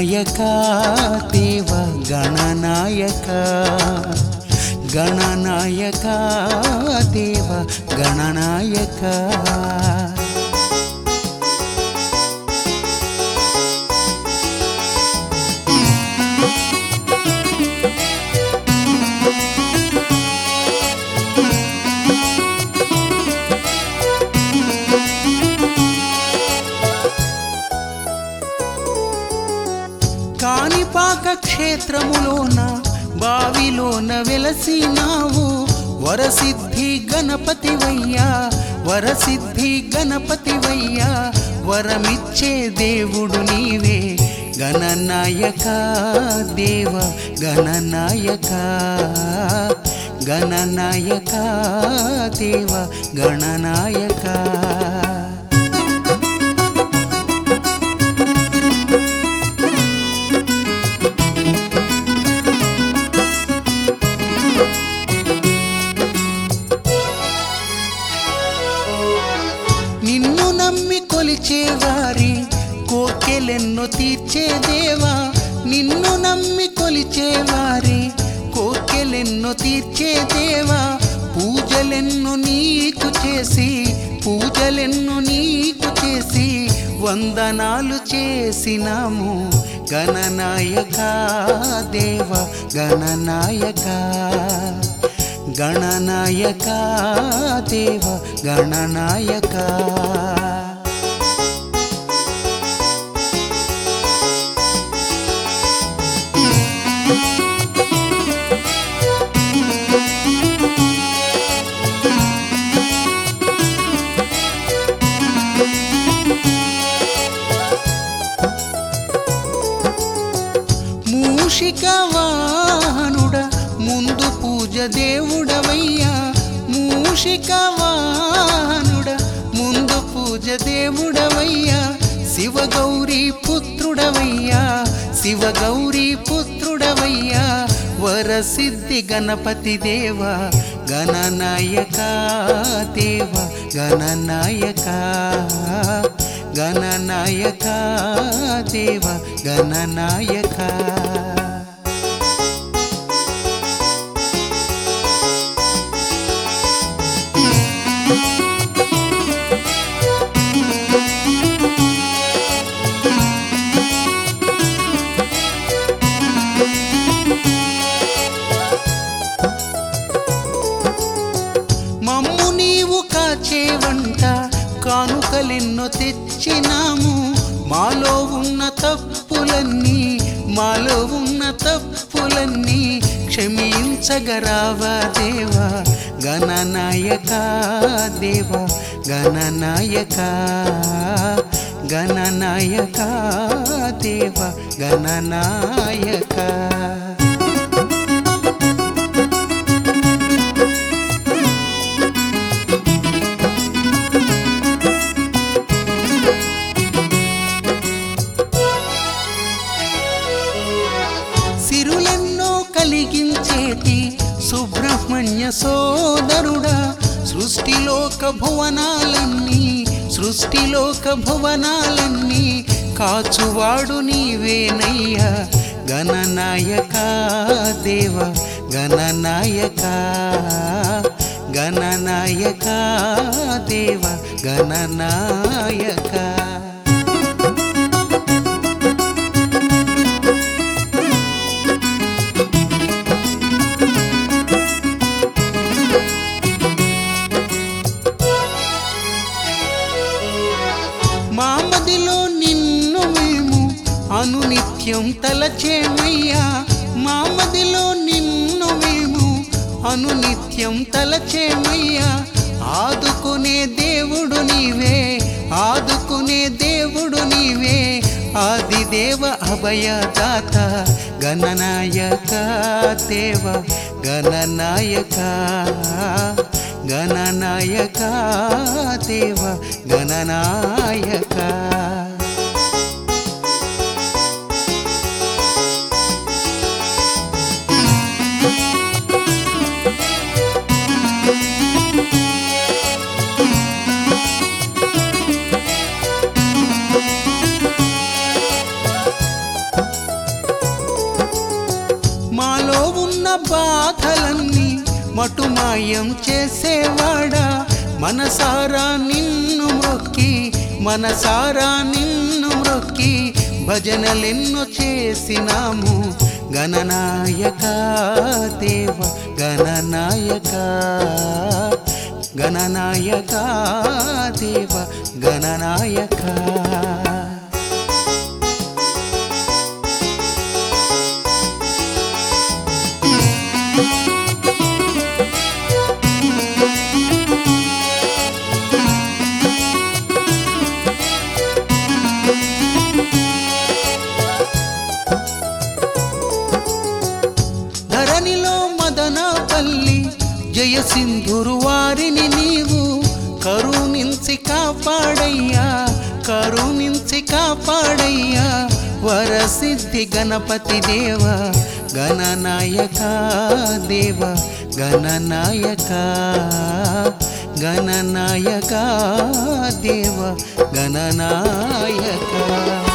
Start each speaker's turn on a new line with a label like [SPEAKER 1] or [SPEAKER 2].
[SPEAKER 1] గణనాయక దేవ గణనాయక గణనాయక దేవ గణనాయక కాణిపాక క్షేత్రములోన బావిలోన వెలసినావు వరసిద్ధి గణపతివయ్యా వరసిద్ధి గణపతివయ్యా వరమిచ్చే దేవుడు నీవే గణనాయక దేవ గణనాయక గణనాయక దేవ గణనాయక నిన్ను నమ్మి కొలిచేవారి కోకెలెన్నో తీర్చే దేవా నిన్ను నమ్మి కొలిచేవారి కోకెలెన్నో తీర్చే దేవా పూజలెన్నో నీకు చేసి పూజలెన్నో నీకు చేసి వందనాలు చేసినాము గణనాయక దేవ గణనాయక గణనాయక దేవ గణనాయక మూషిక వాహనుడ ముందు పూజ దేవుడవయ్యా మూషిక వాహనుడ ముందు పూజ దేవుడవయ్యా శివగౌరీ పుత్రుడవయ్యా శివగౌరీ పుత్రుడవయ్యా వరసిద్ధి గణపతి దేవ గణనాయక దేవ గణనాయక గణనాయక దేవ గణనాయక మమ్ము నీవు కాచేవంట కానుకలెన్నో తెచ్చినాము మాలో ఉన్న తప్పులన్నీ మాలో ఉన్న తప్పులన్నీ క్షమించగరావా దేవా గణనాయక దేవ గణనాయక గణనాయక దేవ గణనాయక సిరులెన్నో కలిగించేటి సుబ్రహ్మణ్య సోదరుడా సృష్టిలోక భువనాలన్నీ సృష్టిలోక భువనాలన్నీ కాచువాడు నీవేనయ్యా గణనాయక దేవ గణనాయక గణనాయక దేవ గణనాయక మామదిలో నిన్ను మేము అనునిత్యం తలచేమయ్యా మామదిలో నిన్ను మేము అనునిత్యం తలచేమయ్యా ఆదుకునే దేవుడు నీవే ఆదుకునే దేవుడు నీవే ఆదిదేవ అభయదాత గణనాయక దేవ గణనాయక గణనాయక దేవ గణనాయక బాధలన్నీ మటుమాయం చేసేవాడా మనసారా నిన్ను మొక్కి మనసారా నిన్ను మొక్కి భజనలెన్నో చేసినాము గణనాయక దేవ గణనాయక గణనాయక దేవ గణనాయక ధరణిలో మదనపల్లి జయసింధురు వారిని నీవు కరుణించి కాపాడయ్యా కరుణించి కాపాడయ్యా వరసిద్ధి గణపతి దేవ గణనాయక దేవ గణనాయక గణనాయక దేవ గణనాయక